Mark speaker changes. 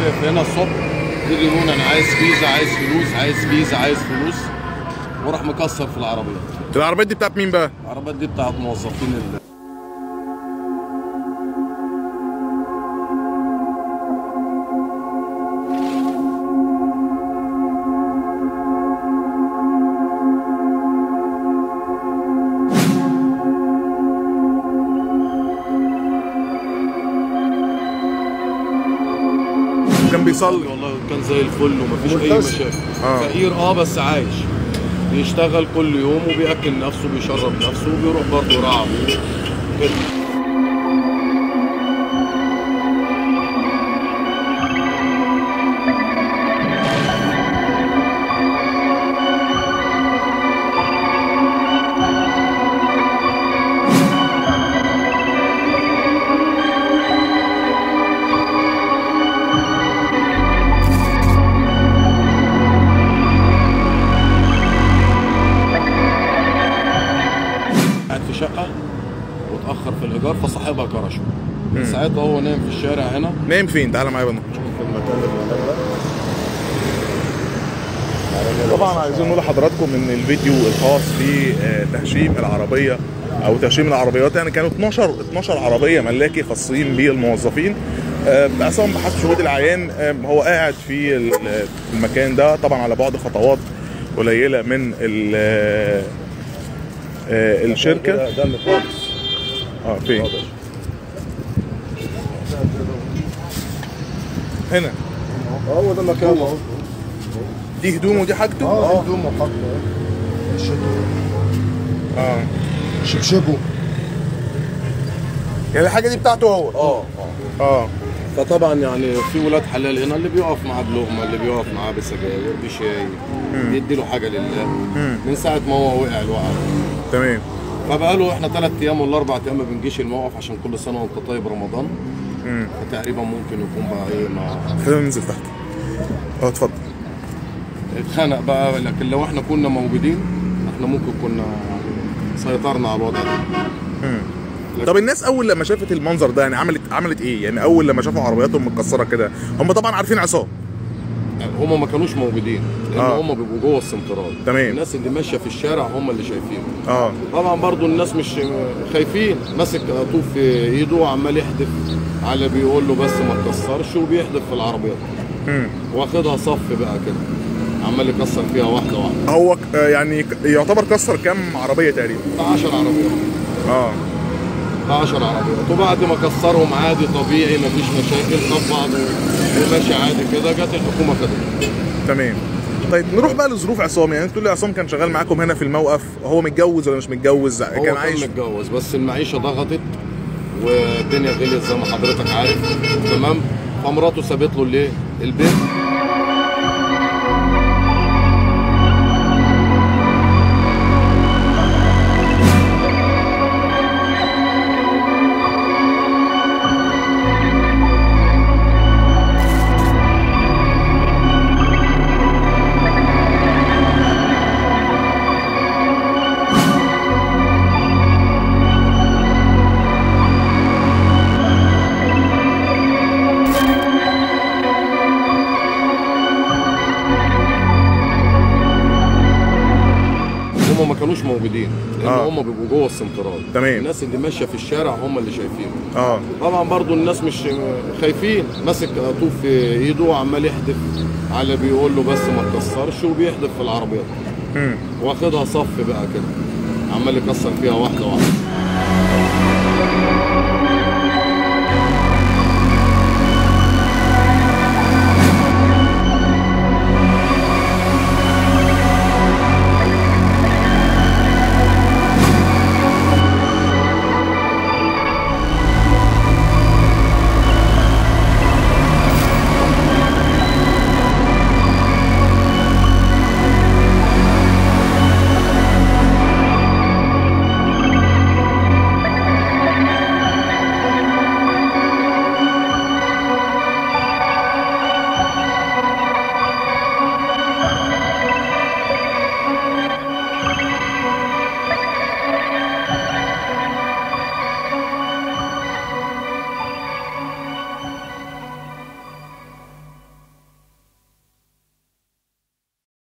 Speaker 1: هنا الصبح يجي يقول انا عايز فيزا عايز فلوس عايز فيزا عايز فلوس وراح مكسر في العربيه
Speaker 2: العربيات دي بتاعت مين بقى؟
Speaker 1: العربيات دي بتاعت موظفين ال
Speaker 2: كان بيصلي
Speaker 1: والله كان زي الفل ومفيش اي
Speaker 2: ملتزم.
Speaker 1: مشاكل
Speaker 2: آه.
Speaker 1: فقير اه بس عايش بيشتغل كل يوم وبياكل نفسه وبيشرب نفسه وبيروح برضه يراعى ابوه كده قاعد في شقه واتاخر في الايجار فصاحبها كرشه من ساعتها هو نايم في الشارع هنا
Speaker 2: نايم فين؟ تعالى معايا بقى نخش.
Speaker 1: في المكان اللي هناك ده
Speaker 2: طبعا عايزين نقول لحضراتكم ان الفيديو الخاص بتهشيم العربيه او تهشيم العربيات يعني كانوا 12 12 عربيه ملاكي خاصين بالموظفين آه، عصام بحسب شهود العيان آه، هو قاعد في ال- المكان ده طبعا على بعد خطوات قليله من ال- آه، آه، الشركه
Speaker 1: ده ده المقابس
Speaker 2: اه فين هنا
Speaker 1: هو ده مكانه اهو
Speaker 2: دي هدومه ودي حاجته
Speaker 1: اه هدوم وحط
Speaker 2: اه
Speaker 1: شبشبه
Speaker 2: يعني الحاجه دي بتاعته هو
Speaker 1: اه اه
Speaker 2: اه
Speaker 1: فطبعا يعني في ولاد حلال هنا اللي بيقف معاه بلقمه اللي بيقف معاه بسجاير بشاي بيدي له حاجه لله من ساعه ما هو وقع الوقعه
Speaker 2: تمام
Speaker 1: فبقى له احنا ثلاث ايام ولا اربع ايام ما بنجيش الموقف عشان كل سنه وانت طيب رمضان
Speaker 2: مم.
Speaker 1: فتقريبا ممكن يكون بقى ايه ما
Speaker 2: خلينا ننزل تحت اه اتفضل
Speaker 1: اتخنق بقى لكن لو احنا كنا موجودين احنا ممكن كنا سيطرنا على الوضع ده
Speaker 2: طب الناس اول لما شافت المنظر ده يعني عملت عملت ايه يعني اول لما شافوا عربياتهم متكسره كده هم طبعا عارفين عصام
Speaker 1: هم ما كانوش موجودين لان
Speaker 2: آه.
Speaker 1: هم بيبقوا جوه السنترال
Speaker 2: تمام.
Speaker 1: الناس اللي ماشيه في الشارع هم اللي شايفينه
Speaker 2: اه
Speaker 1: طبعا برضو الناس مش خايفين ماسك طوب في ايده وعمال يحدف على بيقول له بس ما تكسرش وبيحدف في العربيات
Speaker 2: مم.
Speaker 1: واخدها صف بقى كده عمال يكسر فيها واحده واحده
Speaker 2: هو ك- آه يعني ك- يعتبر كسر كام عربيه تقريبا
Speaker 1: 10 عربيات
Speaker 2: اه
Speaker 1: 10 عربيات وبعد ما كسرهم عادي طبيعي مفيش مشاكل طب بعض وماشي عادي كده جت الحكومه خدته
Speaker 2: تمام طيب نروح بقى لظروف عصام يعني انت تقول لي عصام كان شغال معاكم هنا في الموقف هو متجوز ولا مش متجوز
Speaker 1: هو
Speaker 2: كان عايش
Speaker 1: متجوز بس المعيشه ضغطت والدنيا غليت زي ما حضرتك عارف تمام فمراته سابت له الايه البيت هم ما كانوش موجودين لان
Speaker 2: آه.
Speaker 1: هم بيبقوا جوه السنترال
Speaker 2: تمام.
Speaker 1: الناس اللي ماشيه في الشارع هم اللي شايفينه
Speaker 2: اه
Speaker 1: طبعا برضو الناس مش خايفين ماسك طوب في ايده وعمال يحدف على بيقول له بس ما تكسرش وبيحدف في العربيات
Speaker 2: مم.
Speaker 1: واخدها صف بقى كده عمال يكسر فيها واحده واحده